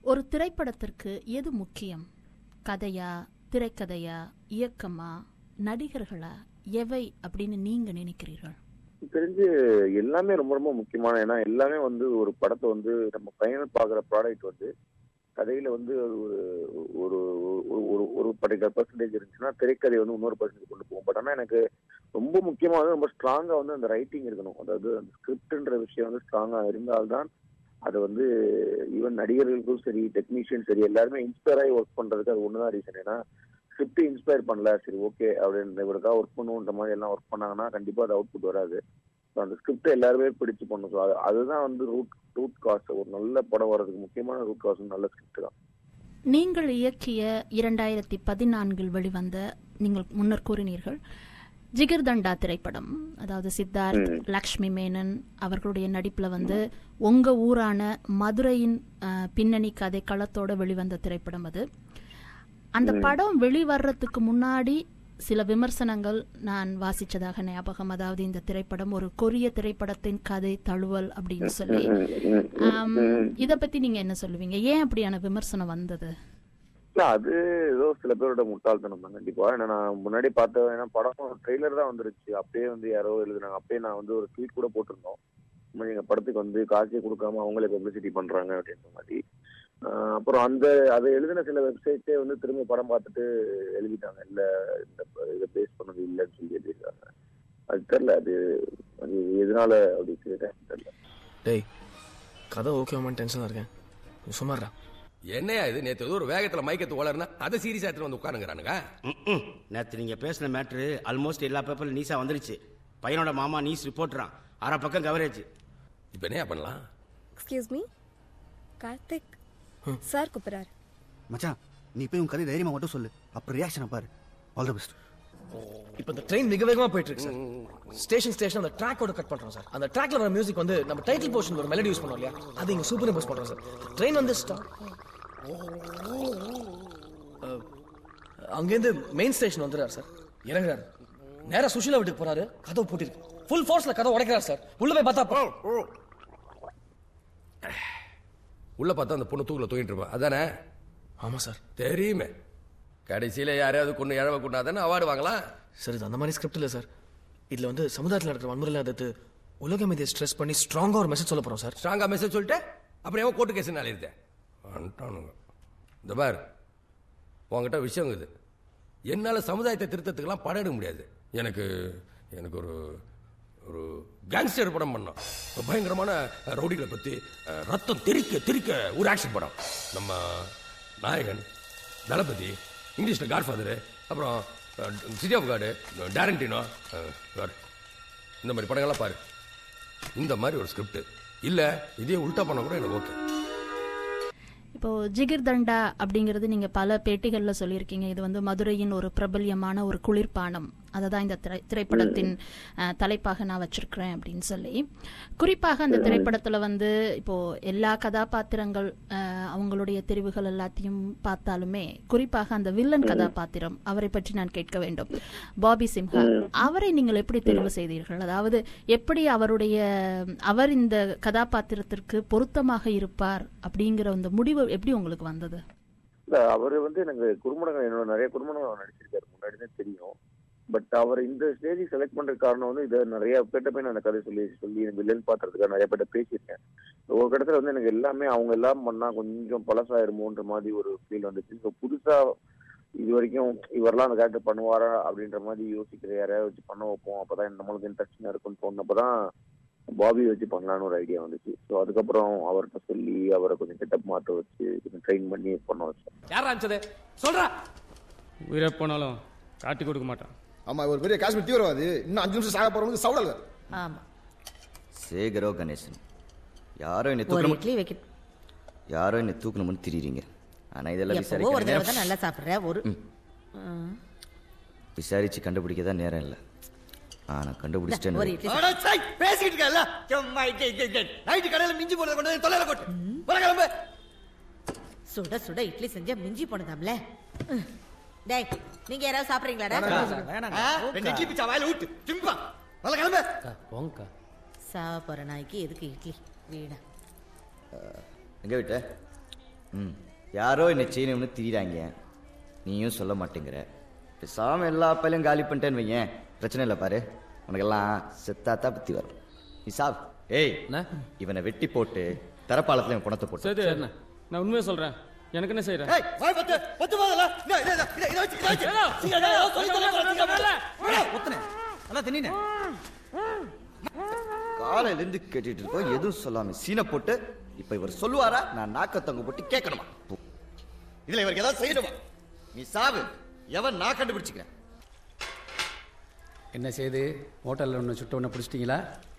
ஒரு திரைப்படத்திற்கு எது முக்கியம் கதையா திரைக்கதையா இயக்கமா நடிகர்களா எவை அப்படின்னு நீங்க நினைக்கிறீர்கள் தெரிஞ்சு எல்லாமே ரொம்ப ரொம்ப முக்கியமான ஏன்னா எல்லாமே வந்து ஒரு படத்தை வந்து நம்ம ஃபைனல் பார்க்குற ப்ராடக்ட் வந்து கதையில வந்து அது ஒரு ஒரு ஒரு- ஒரு ஒரு பர்டிகுலர் பர்சன்டேஜ் இருந்துச்சுன்னா திரைக்கதை வந்து இன்னொரு பர்சன்டேஜ் கொண்டு போகும் பட் ஆனால் எனக்கு ரொம்ப முக்கியமாக ரொம்ப ஸ்ட்ராங்காக வந்து அந்த ரைட்டிங் இருக்கணும் அதாவது அந்த ஸ்கிரிப்ட்ன்ற விஷயம் வந்து ஸ்ட்ராங்காக இருந்தால்தான் அது வந்து ஈவன் நடிகர்களுக்கும் சரி டெக்னீஷியன் சரி எல்லாருமே இன்ஸ்பயர் ஆகி ஒர்க் பண்றதுக்கு அது ஒண்ணுதான் ரீசன் ஏன்னா ஸ்கிரிப்ட் இன்ஸ்பயர் பண்ணல சரி ஓகே அப்படின்னு இவருக்காக ஒர்க் பண்ணுன்ற மாதிரி எல்லாம் ஒர்க் பண்ணாங்கன்னா கண்டிப்பா அது அவுட்புட் வராது So அந்த ஸ்கிரிப்டை எல்லாருமே பிடிச்சு பண்ணும் ஸோ அது அதுதான் வந்து ரூட் ரூட் காஸ்ட் ஒரு நல்ல படம் வர்றதுக்கு முக்கியமான ரூட் காஸ்ட் நல்ல ஸ்கிரிப்ட் தான் நீங்கள் இயக்கிய இரண்டாயிரத்தி பதினான்கில் வெளிவந்த நீங்கள் முன்னர் கூறினீர்கள் ஜிகர்தண்டா திரைப்படம் அதாவது சித்தார்த் லக்ஷ்மி மேனன் அவர்களுடைய நடிப்புல வந்து உங்க ஊரான மதுரையின் அஹ், பின்னணி கதை களத்தோட வெளிவந்த திரைப்படம் அது அந்த படம் வெளிவர்றதுக்கு முன்னாடி சில விமர்சனங்கள் நான் வாசிச்சதாக ஞாபகம் அதாவது இந்த திரைப்படம் ஒரு கொரிய திரைப்படத்தின் கதை தழுவல் அப்படின்னு சொல்லி ஆம், இத பத்தி நீங்க என்ன சொல்லுவீங்க ஏன் அப்படியான விமர்சனம் வந்தது இல்ல அது ஏதோ சில பேரோட முட்டாள்தனம் தான் கண்டிப்பா ஏன்னா நான் முன்னாடி பார்த்த ஏன்னா படம் ட்ரெய்லர் தான் வந்துருச்சு அப்பயே வந்து யாரோ எழுதுனாங்க அப்பயே நான் வந்து ஒரு ட்வீட் கூட போட்டிருந்தோம் இந்த மாதிரி எங்க படத்துக்கு வந்து காசே கொடுக்காம அவங்களே பப்ளிசிட்டி பண்றாங்க அப்படின்ற மாதிரி ஆஹ் அப்புறம் அந்த அதை எழுதின சில வெப்சைட்ஸே வந்து திரும்ப படம் பார்த்துட்டு எழுதிட்டாங்க இல்ல இந்த ப- இதை பேஸ் பண்ணது இல்லைன்னு சொல்லி எழுதிருக்காங்க அது தெரியல அது அது எதனால அப்படி கேட்டேன் தெரியல டேய் கதை ஓகேவான்னு டென்ஷனாக இருக்கேன் நீ சும்மாறா என்னையா இது நேத்து ஏதோ ஒரு வேகத்துல மைக்கத்து ஓலர்னா அதை சீரியஸா எடுத்துட்டு வந்து உட்காருங்கிறானுங்க நேற்று நீங்க பேசின மேட்ரு ஆல்மோஸ்ட் எல்லா பேப்பர்ல நீஸா வந்துருச்சு பையனோட மாமா நீஸ் ரிப்போர்ட்றான் அரை பக்கம் கவரேஜ் இப்ப என்ன பண்ணலாம் எக்ஸ்கியூஸ் மீ கார்த்திக் சார் கூப்பிடுறாரு மச்சான் நீ போய் உன் கதை தைரியமா மட்டும் சொல்லு அப்புறம் ரியாக்ஷனை பாரு ஆல் தி பெஸ்ட் இப்போ இந்த ட்ரெயின் மிக வேகமா போயிட்டு இருக்கு சார் ஸ்டேஷன் ஸ்டேஷன் அந்த ட்ராக்கோட கட் பண்றோம் சார் அந்த ட்ராக்ல வர மியூசிக் வந்து நம்ம டைட்டில் போர்ஷன் ஒரு மெலடி யூஸ் பண்ணோம் இல்லையா அது இங்க சூப்பர் இம்போஸ் பண்றோம் சார் ட்ரெயின் வந்து ஸ்டாப் அங்கேருந்து மெயின் ஸ்டேஷன் வந்துடுறாரு சார் இறங்குறாரு நேரா சுஷிலா வீட்டுக்கு போறாரு கதவு பூட்டிருக்கு ஃபுல் ஃபோர்ஸ்ல கதவு உடைக்கிறாரு சார் உள்ள போய் பார்த்தா போ உள்ள பார்த்தா அந்த பொண்ணு தூக்கில தூங்கிட்டு இருப்பா அதானே ஆமா சார் தெரியுமே கடைசியில யாரையாவது கொண்டு இழவ கொண்டாதானே அவார்டு வாங்கலாம் சார் இது அந்த மாதிரி ஸ்கிரிப்ட் இல்ல சார் இதுல வந்து சமுதாயத்தில் நடக்கிற வன்முறையில் எதிர்த்து உலகம் இதை ஸ்ட்ரெஸ் பண்ணி ஸ்ட்ராங்கா ஒரு மெசேஜ் சொல்ல போறோம் சார் ஸ்ட்ராங்கா மெசேஜ் சொல்லிட்டு அப்புறம் ஏன் கோர்ட்டு கேஸ் எழுதிட்டேன் வந்துட்டானுங்க இந்த பார் உங்ககிட்ட விஷயம் இது என்னால சமுதாயத்தை திருத்தத்துக்கெல்லாம் படம் எடுக்க முடியாது எனக்கு எனக்கு ஒரு ஒரு கேங்ஸ்டர் படம் பண்ணோம் ஒரு பயங்கரமான ரவுடிகளை பத்தி அஹ், ரத்தம் தெறிக்க தெறிக்க ஒரு ஆக்ஷன் படம் நம்ம நாயகன் தளபதி இங்கிலீஷ்ல காட்ஃபாதரு அப்புறம் சிட்டி ஆஃப் கார்டு டேரண்டினோ இந்த மாதிரி படங்கள்லாம் பாரு இந்த மாதிரி ஒரு ஸ்கிரிப்ட் இல்ல இதே உல்டா பண்ண கூட எனக்கு ஓகே இப்போ ஜிகிர் தண்டா அப்படிங்கிறது நீங்க பல பேட்டிகள்ல சொல்லியிருக்கீங்க இது வந்து மதுரையின் ஒரு பிரபல்யமான ஒரு குளிர்பானம் அதை தான் இந்த திரை திரைப்படத்தின் அஹ், தலைப்பாக நான் வச்சிருக்கிறேன் அப்படின்னு சொல்லி குறிப்பாக அந்த திரைப்படத்துல வந்து இப்போ எல்லா கதாபாத்திரங்கள் அஹ், அவங்களுடைய தெரிவுகள் எல்லாத்தையும் பார்த்தாலுமே குறிப்பாக அந்த வில்லன் கதாபாத்திரம் அவரை பற்றி நான் கேட்க வேண்டும் பாபி சிம்ஹா அவரை நீங்கள் எப்படி தெரிவு செய்தீர்கள் அதாவது எப்படி அவருடைய அவர் இந்த கதாபாத்திரத்திற்கு பொருத்தமாக இருப்பார் அப்படிங்கிற அந்த முடிவு எப்படி உங்களுக்கு வந்தது இல்ல அவரு வந்து எனக்கு குறும்படங்கள் என்னோட நிறைய குறும்படங்கள் நடிச்சிருக்காரு முன்னாடியே தெரியும் பட் அவர் இந்த ஸ்டேஜுக்கு செலக்ட் பண்றதுக்கு காரணம் வந்து இதை நிறைய பேர்ட்ட போய் நான் அந்த கதை சொல்லி சொல்லி எனக்கு வில்லன் பாத்துறதுக்காக நிறைய பேர்ட்ட பேசியிருக்கேன் ஒரு இடத்துல வந்து எனக்கு எல்லாமே அவங்க எல்லாம் பண்ணா கொஞ்சம் பழசாயிருமோன்ற மாதிரி ஒரு ஃபீல் வந்துச்சு ஸோ புதுசா இது வரைக்கும் இவரெல்லாம் அந்த கேரக்டர் பண்ணுவாரா அப்படின்ற மாதிரி யோசிக்கிற யாரையாவது வச்சு பண்ண வைப்போம் அப்பதான் நம்மளுக்கு இன்ட்ரெஸ்டிங்கா இருக்கும்னு தோணுனப்பதான் பாபி வச்சு பண்ணலான்னு ஒரு ஐடியா வந்துச்சு ஸோ அதுக்கப்புறம் அவர்கிட்ட சொல்லி அவரை கொஞ்சம் செட்டப் மாற்ற வச்சு கொஞ்சம் ட்ரெயின் பண்ணி பண்ண வச்சோம் யார் ஆரம்பிச்சது சொல்றா உயிரை போனாலும் காட்டி கொடுக்க மாட்டான் ஆமா ஒரு பெரிய காஷ்மீர் தீவிரவாதி இன்னும் அஞ்சு நிமிஷம் சாக போறவங்க சவுடல ஆமா சேகரோ கணேசன் யாரோ என்னை ஒரு தூக்கணும் இட்லி வைக்க யாரோ என்னை தூக்கணும்னு திரிறீங்க ஆனா இதெல்லாம் எப்பவோ ஒரு தடவை தான் விசாரிக்க நல்லா சாப்பிடுற ஒரு ம். ம். விசாரிச்சு கண்டுபிடிக்க தான் நேரம் இல்லை ஆனா ஒரு கண்டுபிடிச்சிட்டேன் இட்லி அட, சை, பேசிக்கிட்டு இருக்கல சும்மா இட்டு, இட்டு, இட்டு. நைட்டு கடையில மிஞ்சி போனதை கொண்டு வந்து தொலைல கொட்டு வர கிளம்பு சுட சுட இட்லி செஞ்சா மிஞ்சி போனதாம்ல ம். டேய் நீங்க யாராவது சாப்பிடுறீங்களாடா ஆ, ரெண்டு இட்லி பிச்சா வாயில ஊட்டு சிம்பா வர கிளம்பு போங்கக்கா சாப்பிட்ற நாய்க்கு எதுக்கு இட்லி வீணா எங்க விட்ட ம் யாரோ என்னை செய்யணும்னு திரியிறாங்க நீயும் சொல்ல மாட்டேங்கிற பேசாம எல்லா பையிலும் காலி பண்ணிட்டேன்னு வையேன் பிரச்சனை இல்லை பாரு உனக்கெல்லாம் செத்தாத்தா புத்தி வரும் நீ சாப் ஏய் இவனை வெட்டி போட்டு தரப்பாலத்துல இவன் குணத்தை போட்டு சரி என்ன நான் உண்மையை சொல்றேன் எனக்கு என்ன செய்யறேன் ஏய் வாய் பத்து பத்து போதல இத இத இத இத வச்சு இத வச்சு சீக்கிரம் ஏதோ சொல்லி தொலை ஒத்தனே அதான் தின்னே காலையில இருந்து கேட்டுட்டு இருக்கோம் எதுவும் சொல்லாம சீனை போட்டு இப்ப இவர் சொல்லுவாரா நான் நாக்க தொங்க போட்டு கேட்கணுமா போ. இதுல இவருக்கு ஏதாவது செய்யணுமா நீ சாவு எவன் நான் கண்டுபிடிச்சுக்கிறேன் என்ன செய்து ஹோட்டலில் ஒன்று சுட்ட ஒன்று பிடிச்சிட்டிங்களா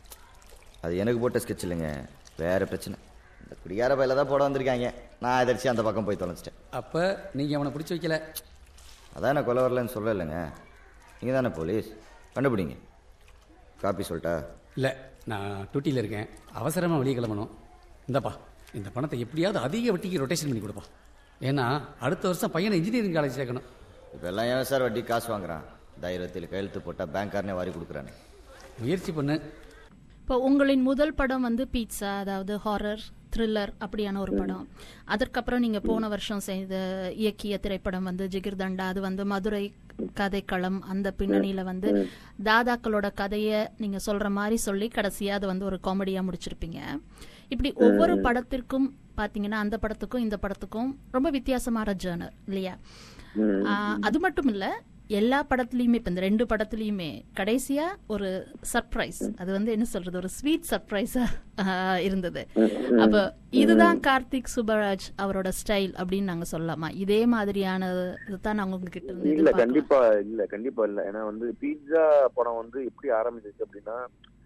அது எனக்கு போட்ட ஸ்கெட்ச் இல்லைங்க வேற பிரச்சனை இந்த குடியார பையில தான் போட வந்திருக்காங்க நான் எதிர்ச்சி அந்த பக்கம் போய் தொலைச்சிட்டேன் அப்போ நீங்கள் அவனை பிடிச்சி வைக்கல அதான் நான் கொலை வரலன்னு சொல்ல இல்லைங்க நீங்கள் தானே போலீஸ் கண்டுபிடிங்க காப்பி சொல்லிட்டா இல்லை நான் டியூட்டியில் இருக்கேன் அவசரமாக வெளியே கிளம்பணும் இந்தப்பா இந்த பணத்தை எப்படியாவது அதிக வட்டிக்கு ரொட்டேஷன் பண்ணி கொடுப்பா ஏன்னா அடுத்த வருஷம் பையனை இன்ஜினியரிங் காலேஜ் சேர்க்கணும் இப்போ எல்லாம் ஏன் சார் வட்டி காசு வாங்குறான் தைரியத்தில் கையெழுத்து போட்டால் பேங்க்காரனே வாரி கொடுக்குறானே முயற்சி பண்ணு இப்போ உங்களின் முதல் படம் வந்து பீட்சா அதாவது ஹாரர் த்ரில்லர் அப்படியான ஒரு படம் அதற்கப்புறம் நீங்க போன வருஷம் செய்த இயக்கிய திரைப்படம் வந்து ஜிகிர்தண்டா அது வந்து மதுரை கதைக்களம் அந்த பின்னணியில வந்து தாதாக்களோட கதையை நீங்க சொல்ற மாதிரி சொல்லி கடைசியா அது வந்து ஒரு காமெடியா முடிச்சிருப்பீங்க இப்படி ஒவ்வொரு படத்திற்கும் பாத்தீங்கன்னா அந்த படத்துக்கும் இந்த படத்துக்கும் ரொம்ப வித்தியாசமான ஜேர்னர் இல்லையா ஆஹ், அது மட்டும் இல்ல எல்லா படத்துலயுமே இப்ப இந்த ரெண்டு படத்துலயுமே கடைசியா ஒரு சர்ப்ரைஸ் அது வந்து என்ன சொல்றது ஒரு ஸ்வீட் சர்ப்ரைஸா இருந்தது அப்ப இதுதான் கார்த்திக் சுப்பராஜ் அவரோட ஸ்டைல் அப்படின்னு நாங்க சொல்லலாமா இதே மாதிரியான இதுதான் நாங்க உங்ககிட்ட இருந்து இல்ல எதிர்பார்க்கலாம். கண்டிப்பா இல்ல கண்டிப்பா இல்ல ஏன்னா வந்து பீட்சா படம் வந்து எப்படி ஆரம்பிச்சிச்சு அப்படின்னா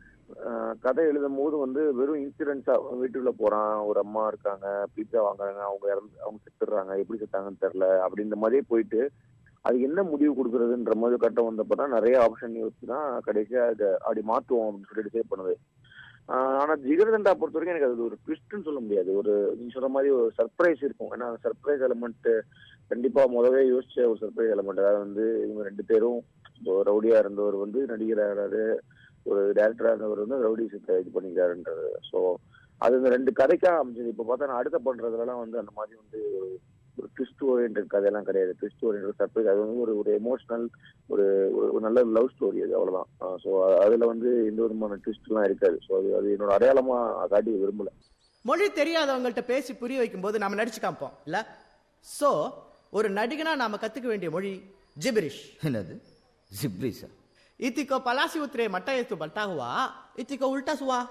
ஆஹ், கதை எழுதும் போது வந்து வெறும் இன்சிடென்ட்ஸா வீட்டுக்குள்ள போறான் ஒரு அம்மா இருக்காங்க பீட்சா வாங்குறாங்க அவங்க இறந்து அவங்க செத்துடுறாங்க எப்படி செத்தாங்கன்னு தெரியல அப்படின்ற மாதிரியே போயிட்டு அது என்ன முடிவு கொடுக்கறதுன்ற மாதிரி கட்டம் வந்தப்பதான் நிறைய ஆப்ஷன் யோசிச்சு தான் கடைசியா இதை அப்படி மாத்துவோம் அப்படின்னு சொல்லி டிசைட் பண்ணுது ஆஹ் ஆனா ஜிகர்தண்டா பொறுத்த வரைக்கும் எனக்கு அது ஒரு ட்விஸ்ட்னு சொல்ல முடியாது ஒரு நீங்க சொல்ற மாதிரி ஒரு சர்ப்ரைஸ் இருக்கும் ஏன்னா சர்ப்ரைஸ் எலமெண்ட் கண்டிப்பா முதவே யோசிச்ச ஒரு சர்ப்ரைஸ் எலமெண்ட் அதாவது வந்து இவங்க ரெண்டு பேரும் இப்போ ரவுடியா இருந்தவர் வந்து நடிகராகிறாரு ஒரு டேரக்டரா இருந்தவர் வந்து ரவுடி சித்த இது பண்ணிக்கிறாருன்றது ஸோ அது இந்த ரெண்டு கதைக்கா அமைஞ்சது இப்போ பார்த்தா நான் அடுத்த பண்றதுலலாம் வந்து அந்த மாதிரி வந்து ஒரு ட்விஸ்ட் ஓரியன்ட் கதையெல்லாம் கிடையாது ட்விஸ்ட் ஓரியன்ட் சர்ப்ரைஸ் அது வந்து ஒரு ஒரு எமோஷனல் ஒரு ஒரு- ஒரு நல்ல லவ் ஸ்டோரி அது அவ்வளவுதான் ஸோ அதுல வந்து எந்த விதமான ட்விஸ்ட் எல்லாம் இருக்காது ஸோ அது அது என்னோட அடையாளமா காட்டி விரும்பல மொழி தெரியாதவங்கள்ட்ட பேசி புரிய வைக்கும்போது நாம நடிச்சு காமிப்போம் இல்ல சோ ஒரு நடிகனா நாம கத்துக்க வேண்டிய மொழி ஜிபிரிஷ் என்னது ஜிப்ரிஸா இத்திக்கோ பலாசி உத்ரே மட்ட ஏத்து பல்டா ஹுவா இத்திக்கோ உல்டா சுவா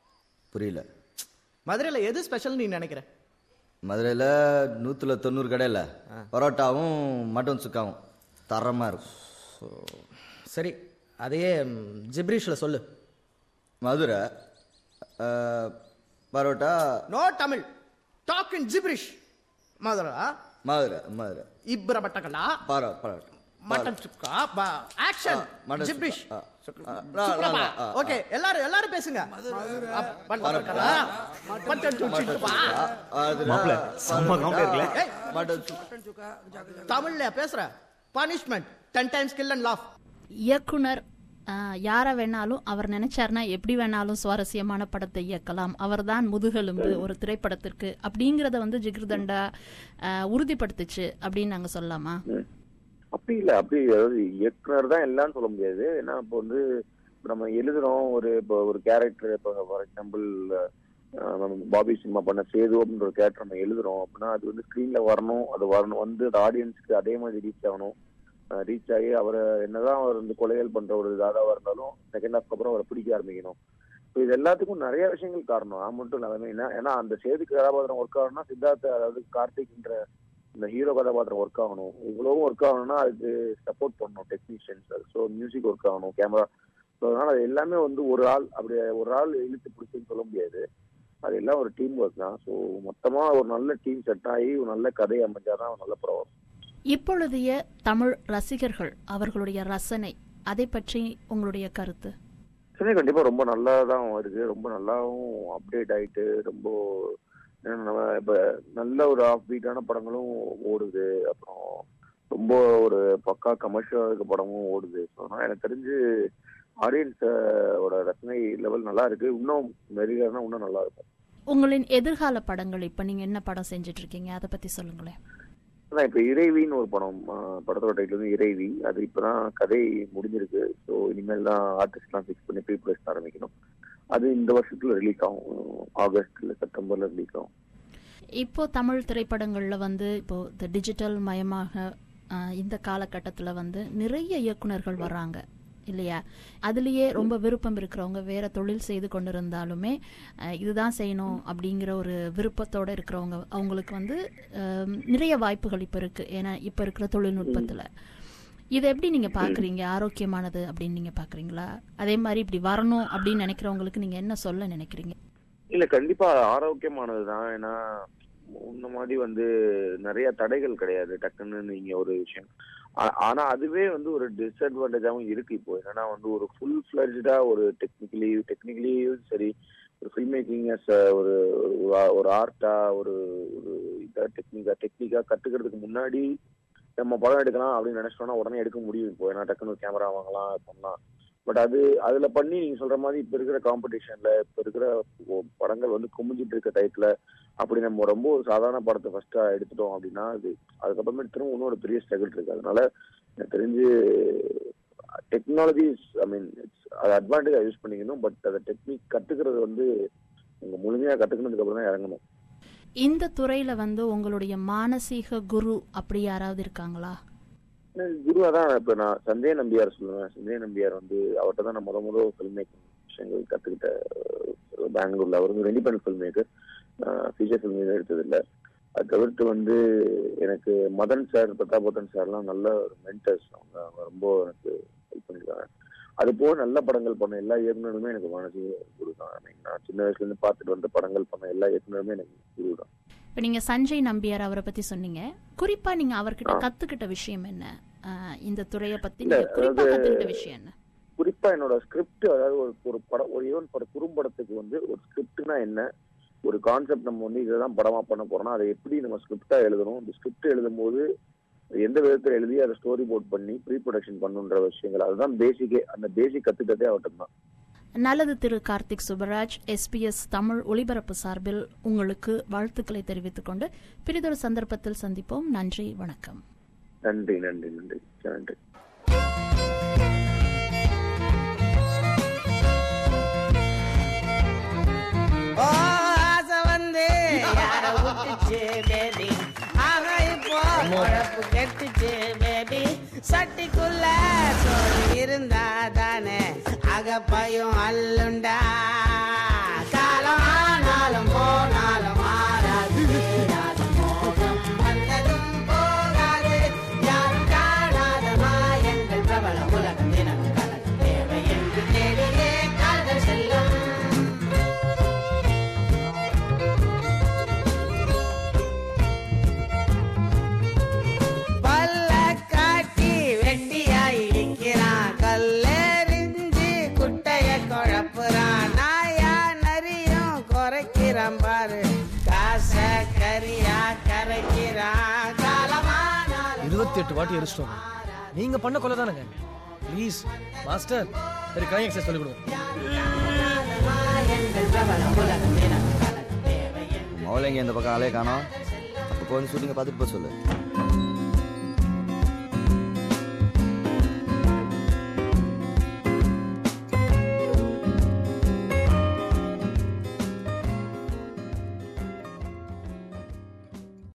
புரியல மதுரையில எது ஸ்பெஷல் நீ நினைக்கிற மதுரையில் நூற்றுல தொண்ணூறு கடையில் பரோட்டாவும் மட்டன் சுக்காவும் தரமாக இருக்கும் சரி அதையே ஜிப்ரிஷ்ல சொல்லு மதுரை அஹ், parotta no Tamil talk in gibberish Madurai Madurai Madurai இப்ர பட்டகலா பரோ parotta mutton chukka action mutton gibberish chukka. ஆ, ஆ, ஆ, ஆ, ஆ, ஓகே எல்லாரும் எல்லாரும் பேசுங்க அப், மட்டன் சுக்கா, மட்டன் சுக்கா. மாப்பிள, செம்ம comedy இருக்குல்ல? ஏய், மட்டன் சுக்கா. தமிழ்ல பேசுற punishment ten times kill and laugh இயக்குனர் ஆஹ், யாரை வேணாலும் அவர் நினைச்சாருன்னா எப்படி வேணாலும் சுவாரஸ்யமான படத்தை இயக்கலாம் அவர்தான் முதுகெலும்பு ஒரு திரைப்படத்திற்கு அப்படிங்கறத வந்து ஜிகிர்தண்டா ஆஹ், உறுதிப்படுத்துச்சு அப்படின்னு நாங்க சொல்லலாமா அப்படி இல்ல அப்படி அதாவது இயக்குனர் தான் எல்லாம் சொல்ல முடியாது ஏன்னா இப்போ வந்து இப்ப நம்ம எழுதுறோம் ஒரு இப்போ ஒரு கேரக்டர் இப்போ ஃபார் எக்ஸாம்பிள் பாபி சினிமா பண்ண சேது அப்படின்ற ஒரு கேரக்டர் நம்ம எழுதுறோம் அப்படின்னா அது வந்து ஸ்க்ரீன்ல வரணும் அது வரணும் வந்து அந்த ஆடியன்ஸ்க்கு அதே மாதிரி ரீச் ஆகணும் ரீச் ஆகி அவரை என்னதான் அவர் வந்து கொலைகள் பண்ற ஒரு தாதாவா இருந்தாலும் செகண்ட் ஹாஃப்க்கு அப்புறம் அவரை பிடிக்க ஆரம்பிக்கணும் இப்போ இது எல்லாத்துக்கும் நிறைய விஷயங்கள் காரணம் நான் மட்டும் இல்லாம என்ன ஏன்னா அந்த சேது கதாபாத்திரம் ஒர்க் ஆகணும்னா சித்தார்த்த அதாவது கார்த்திக்ன்ற இந்த ஹீரோ கதாபாத்திரம் ஒர்க் ஆகணும் இவ்வளவும் ஒர்க் ஆகணும்னா அதுக்கு சப்போர்ட் பண்ணணும் டெக்னீஷியன்ஸ் ஸோ மியூசிக் ஒர்க் ஆகணும் கேமரா ஸோ அதனால அது எல்லாமே வந்து ஒரு ஆள் அப்படி ஒரு ஆள் இழுத்து பிடிச்சுன்னு சொல்ல முடியாது அது எல்லாம் ஒரு டீம் ஒர்க் தான் ஸோ மொத்தமா ஒரு நல்ல டீம் செட் ஆகி ஒரு நல்ல கதை அமைஞ்சாதான் ஒரு நல்ல படம் வரும் இப்பொழுதைய தமிழ் ரசிகர்கள் அவர்களுடைய ரசனை அதை பற்றி உங்களுடைய கருத்து சினிமா கண்டிப்பா ரொம்ப நல்லா தான் இருக்கு ரொம்ப நல்லாவும் அப்டேட் ஆயிட்டு ரொம்ப ஏன்னா நம்ம இப்ப நல்ல ஒரு ஆஃப் பீட்டான படங்களும் ஓடுது அப்புறம் ரொம்ப ஒரு பக்கா கமர்ஷியல் இருக்க படமும் ஓடுது ஸோ அதனால எனக்கு தெரிஞ்சு ஆடியன்ஸோட ரசனை லெவல் நல்லா இருக்கு இன்னும் மெருகா இன்னும் நல்லா இருக்கும் உங்களின் எதிர்கால படங்கள் இப்ப நீங்க என்ன படம் செஞ்சுட்டு இருக்கீங்க அதை பத்தி சொல்லுங்களேன் அதான் இப்ப இறைவின்னு ஒரு படம் ஆ, படத்தோட டைட்டில் வந்து இறைவி அது இப்பதான் கதை முடிஞ்சிருக்கு ஸோ இனிமேல் தான் ஆர்டிஸ்ட்லாம் ஃபிக்ஸ் பண்ணி ப்ரீ ப்ரொடக்ஷன் ஆரம்பிக்கணும் அது இந்த வருஷத்துல ரிலீஸ் ஆகும் ஆகஸ்ட் இல்ல செப்டம்பர்ல ரிலீஸ் ஆகும் இப்போ தமிழ் திரைப்படங்கள்ல வந்து இப்போ இந்த டிஜிட்டல் மயமாக ஆஹ், இந்த காலகட்டத்துல வந்து நிறைய இயக்குனர்கள் வர்றாங்க இல்லையா அதுலயே ரொம்ப விருப்பம் இருக்கிறவங்க வேற தொழில் செய்து கொண்டிருந்தாலுமே அஹ், இதுதான் செய்யணும் அப்படிங்கிற ஒரு விருப்பத்தோட இருக்கிறவங்க அவங்களுக்கு வந்து ஆம், நிறைய வாய்ப்புகள் இப்ப இருக்கு ஏன்னா இப்ப இருக்கிற தொழில்நுட்பத்துல இதை எப்படி நீங்க பாக்குறீங்க ஆரோக்கியமானது அப்படின்னு நீங்க பாக்குறீங்களா அதே மாதிரி இப்படி வரணும் அப்படின்னு நினைக்கிறவங்களுக்கு நீங்க என்ன சொல்ல நினைக்கிறீங்க இல்ல கண்டிப்பா ஆரோக்கியமானது தான் ஏன்னா முன்ன மாதிரி வந்து நிறைய தடைகள் கிடையாது டக்குன்னு நீங்க ஒரு விஷயம் ஆ- ஆனா அதுவே வந்து ஒரு டிஸ்அட்வான்டேஜாவும் இருக்கு இப்போ என்னன்னா வந்து ஒரு ஃபுல் ஃபிளஜ்டா ஒரு டெக்னிக்கலி டெக்னிக்கலியும் சரி ஒரு ஃபில்ம் மேக்கிங் ஒரு ஒரு- ஒரு ஆர்ட்டா ஒரு ஒரு இதா டெக்னிக்கா டெக்னிக்கா கத்துக்கிறதுக்கு முன்னாடி நம்ம படம் எடுக்கலாம் அப்படின்னு நினைச்சோம்னா உடனே எடுக்க முடியும் இப்போ ஏன்னா டக்குன்னு கேமரா வாங்கலாம் பண்ணலாம் பட் அது அதுல பண்ணி நீங்க சொல்ற மாதிரி இப்ப இருக்கிற காம்படிஷன்ல இப்ப இருக்கிற ஒ- படங்கள் வந்து குமிஞ்சிட்டு இருக்க டயத்துல அப்படி நம்ம ரொம்ப ஒரு சாதாரண படத்தை ஃபர்ஸ்டா எடுத்துட்டோம் அப்படின்னா அது அதுக்கப்புறமே திரும்ப இன்னும் ஒரு பெரிய ஸ்ட்ரகிள் இருக்கு அதனால எனக்கு தெரிஞ்சு டெக்னாலஜி ஐ மீன் அது அட்வான்டேஜா யூஸ் பண்ணிக்கணும் பட் அதை டெக்னிக் கத்துக்கிறது வந்து உங்க முழுமையா கத்துக்கினதுக்கு அப்புறம் தான் இறங்கணும் இந்த துறையில வந்து உங்களுடைய மானசீக குரு அப்படி யாராவது இருக்காங்களா குரு அதான் இப்ப நான் சஞ்சய் நம்பியார் சொல்லுவேன் சஞ்சய் நம்பியார் வந்து அவர்கிட்ட தான் நான் முத முத ஃபில்ம் மேக்கிங் விஷயங்கள் கத்துக்கிட்ட அஹ், பெங்களூர்ல அவர் வந்து independent film maker feature film எதுவும் எடுத்தது இல்ல அது தவிர்த்து வந்து எனக்கு மதன் சார் பிரதாபோதன் சார்லாம் நல்ல ஒரு மென்டர்ஸ் அவங்க அவங்க ரொம்ப எனக்கு ஹெல்ப் பண்ணிருக்காங்க அது போக நல்ல படங்கள் பண்ண எல்லா இயக்குனருமே எனக்கு மனசு குரு தான் I mean, நான் சின்ன வயசுல இருந்து பார்த்துட்டு வந்த படங்கள் பண்ண எல்லா இயக்குனருமே எனக்கு குரு தான் இப்ப நீங்க சஞ்சய் நம்பியார் அவரை பத்தி சொன்னீங்க குறிப்பா நீங்க அவர்கிட்ட கத்துக்கிட்ட விஷயம் என்ன ஆஹ், இந்த துறைய பத்தி இல்ல, நீங்க குறிப்பா அதாவது- கத்துக்கிட்ட விஷயம் என்ன குறிப்பா என்னோட ஸ்கிரிப்ட் அதாவது ஒரு ஒரு படம் ஒரு ஈவன் பட குறும்படத்துக்கு வந்து ஒரு ஸ்கிரிப்ட்னா என்ன ஒரு கான்செப்ட் நம்ம வந்து இதுதான் படமா பண்ண போறோம்னா அதை எப்படி நம்ம ஸ்கிரிப்டா எழுதணும் இந்த ஸ்கிரிப்ட் எழுதும் போது எந்த விதத்துல எழுதி அதை ஸ்டோரி போர்ட் பண்ணி ப்ரீ ப்ரொடக்ஷன் பண்ணுன்ற விஷயங்கள் அதுதான் பேசிக்கே அந்த பேசிக் கத்துக்கிட்டதே அவர்கிட்ட தான் நல்லது திரு கார்த்திக் சுப்பராஜ் எஸ்பிஎஸ் தமிழ் ஒளிபரப்பு சார்பில் உங்களுக்கு வாழ்த்துக்களை தெரிவித்துக் கொண்டு பிரிதொரு சந்தர்ப்பத்தில் சந்திப்போம் நன்றி வணக்கம் நன்றி நன்றி நன்றி நன்றி ஓ ஆசை வந்து யார விட்டுச்சு பேபி ஆக இப்போ குழப்பு கெட்டுச்சு பேபி சட்டிக்குள்ள சோறு இருந்தா தானே அகப்பையும் அல்லுண்டா காலம் ஆனாலும் போனாலும் மாறாது தீராது மோகம் வந்ததும் போகாது யாரும் காணாத மாயங்கள் பிரபல உலகம் தினம் கலந்து தேவை என்று தேடியே கால்கள் செல்லும் பல்ல காட்டி வெட்டியாய் இடிக்கிறான் கல்லெறிஞ்சு குட்டைய குழப்புறான் நாயா நரியும் குறைக்கிறான் பாரு காச கரியா கரைக்கிறான் காலமானாலும் இருபத்தி எட்டு வாட்டி எரிச்சிட்டோம் நீங்க பண்ண கொலை தானங்க ப்ளீஸ் மாஸ்டர் சரி கிரைம் எக்ஸஸ் சொல்லி கொடுங்க மாயங்கள் பிரபல உலகம் தினம் மௌலைங்க இந்த பக்கம் ஆளே காணோம் அப்போ வந்து ஷூட்டிங்கை பார்த்துட்டு போக சொல்லு